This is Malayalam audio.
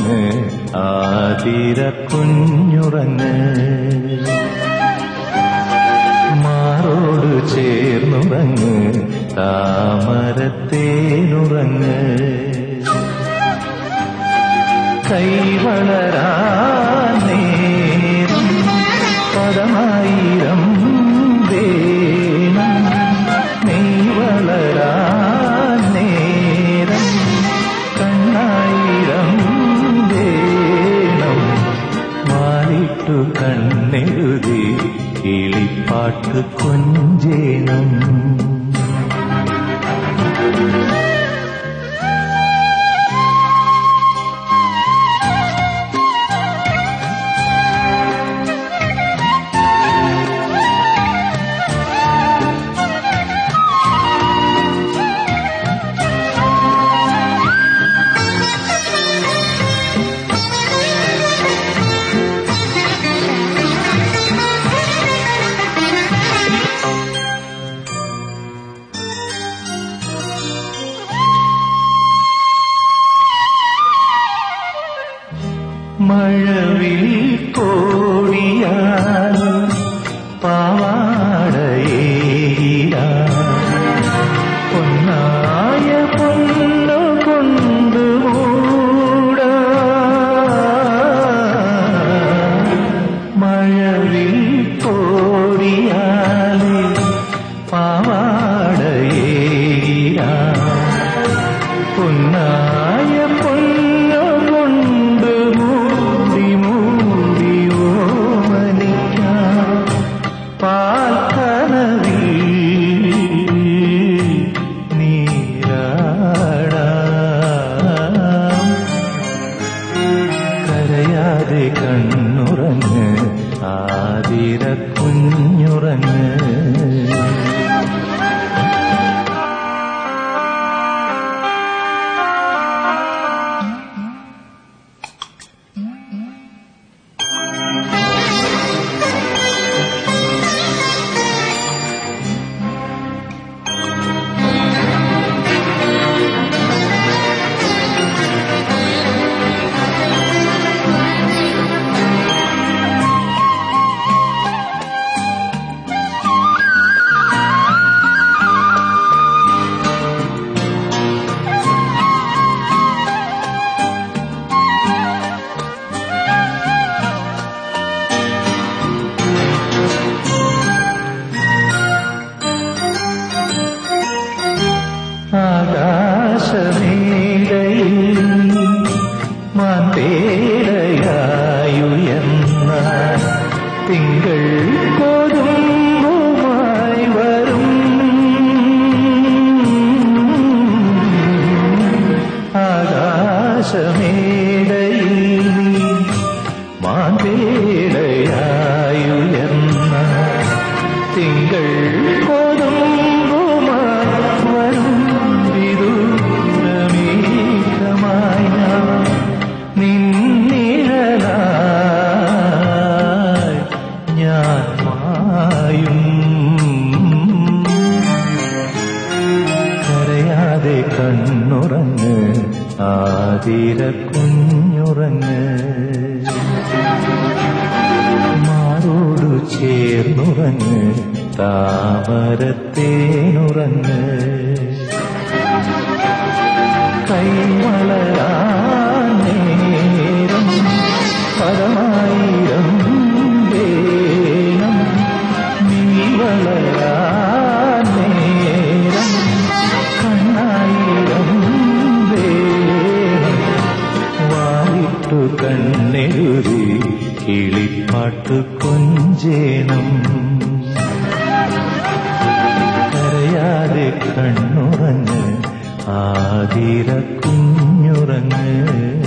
കണ്ണുറങ്ങ് ആതിര കുഞ്ഞുറങ്ങ് മാറോട് ചേർന്നുറങ്ങ് താമരത്തേനുറങ്ങ് കൈവളരാൻ നേരം പദമായിരം വേണം മെയ് വളരാൻ നേരം കണ്ണായിരം വേണം മാറിട്ടു കണ്ണെഴുതി കിളിപ്പാട്ട് കൊഞ്ചേണം മഴവിൽ കോടിയാൽ പാവാടയേരാ പൊന്നായ പൊന്നു കൊണ്ടു മൂടാ മഴവിൽ കോടിയാൽ പാവാടയേരാ പൊന്നായ പൊന്നു കൊണ്ട് മൂടി മൂടി ഓമനിക്കാം പാൽക്കനവിൽ നീരാടാം കരയാതെ കണ്ണുറങ്ങ് ആതിര കുഞ്ഞുറങ്ങ് ആകാശമേടയിൽ മാതേടയായുയർന്ന തിങ്കൾ കൊതുമ്പുമായി വരും ആകാശമേടയിൽ മാതേടയായുയർന്ന തിങ്കൾ കൊതുമ്പുമായി വരും വിദൂരമേഘമായി ഞാൻ നിന്നിഴലായി ഞാൻ മായും കരയാതെ കണ്ണുറങ്ങ് ആതിര കുഞ്ഞുറങ്ങ് മാറോടു ചേർന്നുറങ്ങ് താമരത്തേനുറങ്ങ് കൈമളരാൻ നേരം പരമായിരം വേണം നീ വളരാൻ നേരം കണ്ണായിരം വേണം വായിട്ടു കണ്ണെഴുതി കിളിപ്പാട്ട് കൊഞ്ചേണം കരയാതെ കണ്ണുറങ്ങ് ആതിര കുഞ്ഞുറങ്ങ്